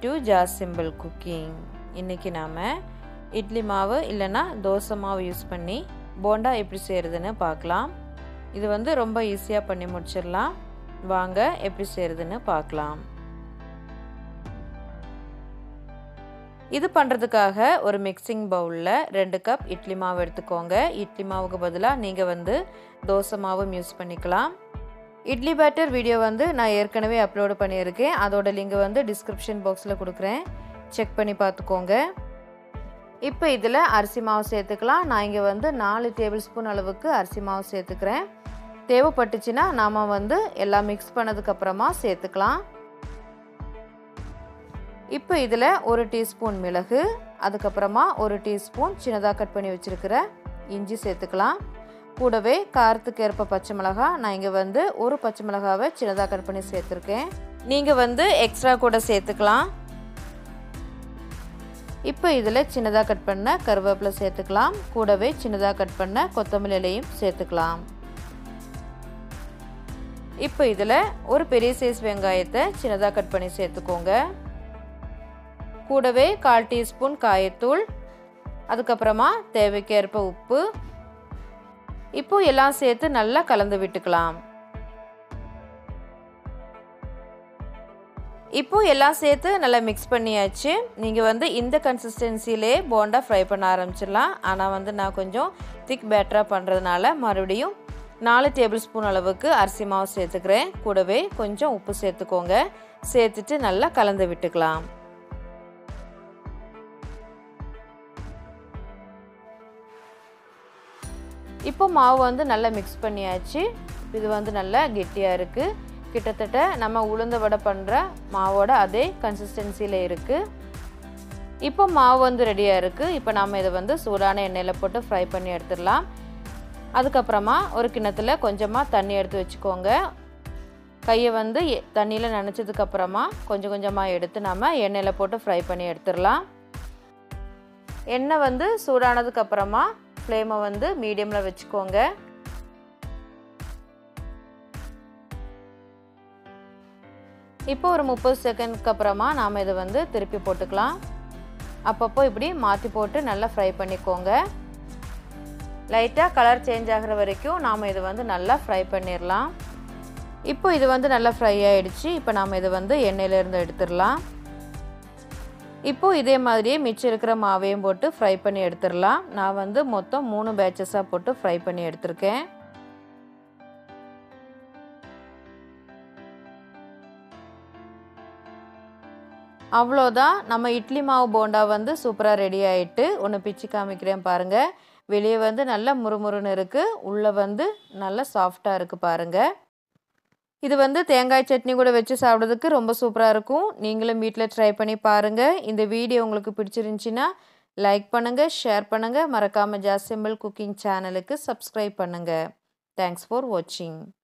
to jazz simple cooking இன்றைக்கி நாம் இட்லி மாவு இல்லைன்னா தோசை மாவு யூஸ் பண்ணி போண்டா எப்படி செய்கிறதுன்னு பார்க்கலாம் இது வந்து ரொம்ப ஈஸியாக பண்ணி முடிச்சிடலாம் வாங்க எப்படி செய்கிறதுன்னு பார்க்கலாம் இது பண்ணுறதுக்காக ஒரு மிக்சிங் பவுலில் ரெண்டு கப் இட்லி மாவு எடுத்துக்கோங்க இட்லி மாவுக்கு பதிலாக நீங்கள் வந்து தோசை மாவும் யூஸ் பண்ணிக்கலாம் இட்லி பேட்டர் வீடியோ வந்து நான் ஏற்கனவே அப்லோடு பண்ணியிருக்கேன் அதோட லிங்க் வந்து டிஸ்கிரிப்ஷன் பாக்ஸில் கொடுக்குறேன் செக் பண்ணி பார்த்துக்கோங்க இப்போ இதில் அரிசி மாவு சேர்த்துக்கலாம் நான் இங்கே வந்து நாலு டேபிள் ஸ்பூன் அளவுக்கு அரிசி மாவு சேர்த்துக்கிறேன் தேவைப்பட்டுச்சுன்னா நாம் வந்து எல்லாம் மிக்ஸ் பண்ணதுக்கப்புறமா சேர்த்துக்கலாம் இப்போ இதில் ஒரு டீஸ்பூன் மிளகு அதுக்கப்புறமா ஒரு டீஸ்பூன் சின்னதாக கட் பண்ணி வச்சுருக்கிற இஞ்சி சேர்த்துக்கலாம் கூடவே காரத்துக்கு ஏற்ப பச்சை மிளகா நான் இங்கே வந்து ஒரு பச்சை மிளகாவை சின்னதாக கட் பண்ணி சேர்த்துருக்கேன் நீங்கள் வந்து எக்ஸ்ட்ரா கூட சேர்த்துக்கலாம் இப்போ இதில் சின்னதாக கட் பண்ண கருவேப்பிலை சேர்த்துக்கலாம் கூடவே சின்னதாக கட் பண்ண கொத்தமல்லி இலையும் சேர்த்துக்கலாம் இப்போ இதில் ஒரு பெரிய சைஸ் வெங்காயத்தை சின்னதாக கட் பண்ணி சேர்த்துக்கோங்க கூடவே கால் டீஸ்பூன் காயத்தூள் அதுக்கப்புறமா தேவைக்கேற்ப உப்பு இப்போ எல்லாம் சேர்த்து நல்லா கலந்து விட்டுக்கலாம் இப்போ எல்லாம் சேர்த்து நல்லா மிக்ஸ் பண்ணியாச்சு நீங்கள் வந்து இந்த கன்சிஸ்டன்சிலே போண்டா ஃப்ரை பண்ண ஆரம்பிச்சிடலாம் ஆனால் வந்து நான் கொஞ்சம் திக் பேட்டராக பண்ணுறதுனால மறுபடியும் நாலு டேபிள் ஸ்பூன் அளவுக்கு அரிசி மாவு சேர்த்துக்கிறேன் கூடவே கொஞ்சம் உப்பு சேர்த்துக்கோங்க சேர்த்துட்டு நல்லா கலந்து விட்டுக்கலாம் இப்போ மாவு வந்து நல்லா மிக்ஸ் பண்ணியாச்சு இது வந்து நல்லா கெட்டியாக இருக்குது கிட்டத்தட்ட நம்ம உளுந்த வடை பண்ணுற மாவோட அதே கன்சிஸ்டன்சியில் இருக்குது இப்போ மாவு வந்து ரெடியாக இருக்குது இப்போ நம்ம இதை வந்து சூடான எண்ணெயில் போட்டு ஃப்ரை பண்ணி எடுத்துடலாம் அதுக்கப்புறமா ஒரு கிண்ணத்தில் கொஞ்சமாக தண்ணி எடுத்து வச்சுக்கோங்க கையை வந்து தண்ணியில் நினச்சதுக்கப்புறமா கொஞ்சம் கொஞ்சமாக எடுத்து நம்ம எண்ணெயில் போட்டு ஃப்ரை பண்ணி எடுத்துடலாம் எண்ணெய் வந்து சூடானதுக்கப்புறமா ஃப்ளேமை வந்து மீடியமில் வச்சுக்கோங்க இப்போ ஒரு முப்பது செகண்ட்க்கு அப்புறமா நாம் இதை வந்து திருப்பி போட்டுக்கலாம் அப்பப்போ இப்படி மாற்றி போட்டு நல்லா ஃப்ரை பண்ணிக்கோங்க லைட்டாக கலர் சேஞ்ச் ஆகிற வரைக்கும் நாம் இதை வந்து நல்லா ஃப்ரை பண்ணிடலாம் இப்போ இது வந்து நல்லா ஃப்ரை ஆகிடுச்சு இப்போ நாம் இதை வந்து எண்ணெயிலேருந்து எடுத்துடலாம் இப்போது இதே மாதிரியே மிச்சம் இருக்கிற மாவையும் போட்டு ஃப்ரை பண்ணி எடுத்துடலாம் நான் வந்து மொத்தம் மூணு பேட்சஸாக போட்டு ஃப்ரை பண்ணி எடுத்திருக்கேன் அவ்வளோதான் நம்ம இட்லி மாவு போண்டா வந்து சூப்பராக ரெடி ஆகிட்டு ஒன்று பிச்சு காமிக்கிறேன் பாருங்கள் வெளியே வந்து நல்லா முறுமுறுன்னு இருக்குது உள்ளே வந்து நல்லா சாஃப்டாக இருக்குது பாருங்கள் இது வந்து தேங்காய் சட்னி கூட வச்சு சாப்பிட்றதுக்கு ரொம்ப சூப்பராக இருக்கும் நீங்களும் வீட்டில் ட்ரை பண்ணி பாருங்கள் இந்த வீடியோ உங்களுக்கு பிடிச்சிருந்துச்சின்னா லைக் பண்ணுங்கள் ஷேர் பண்ணுங்கள் மறக்காமல் ஜாஸ் சிம்பிள் குக்கிங் சேனலுக்கு சப்ஸ்கிரைப் பண்ணுங்கள் தேங்க்ஸ் ஃபார் வாட்சிங்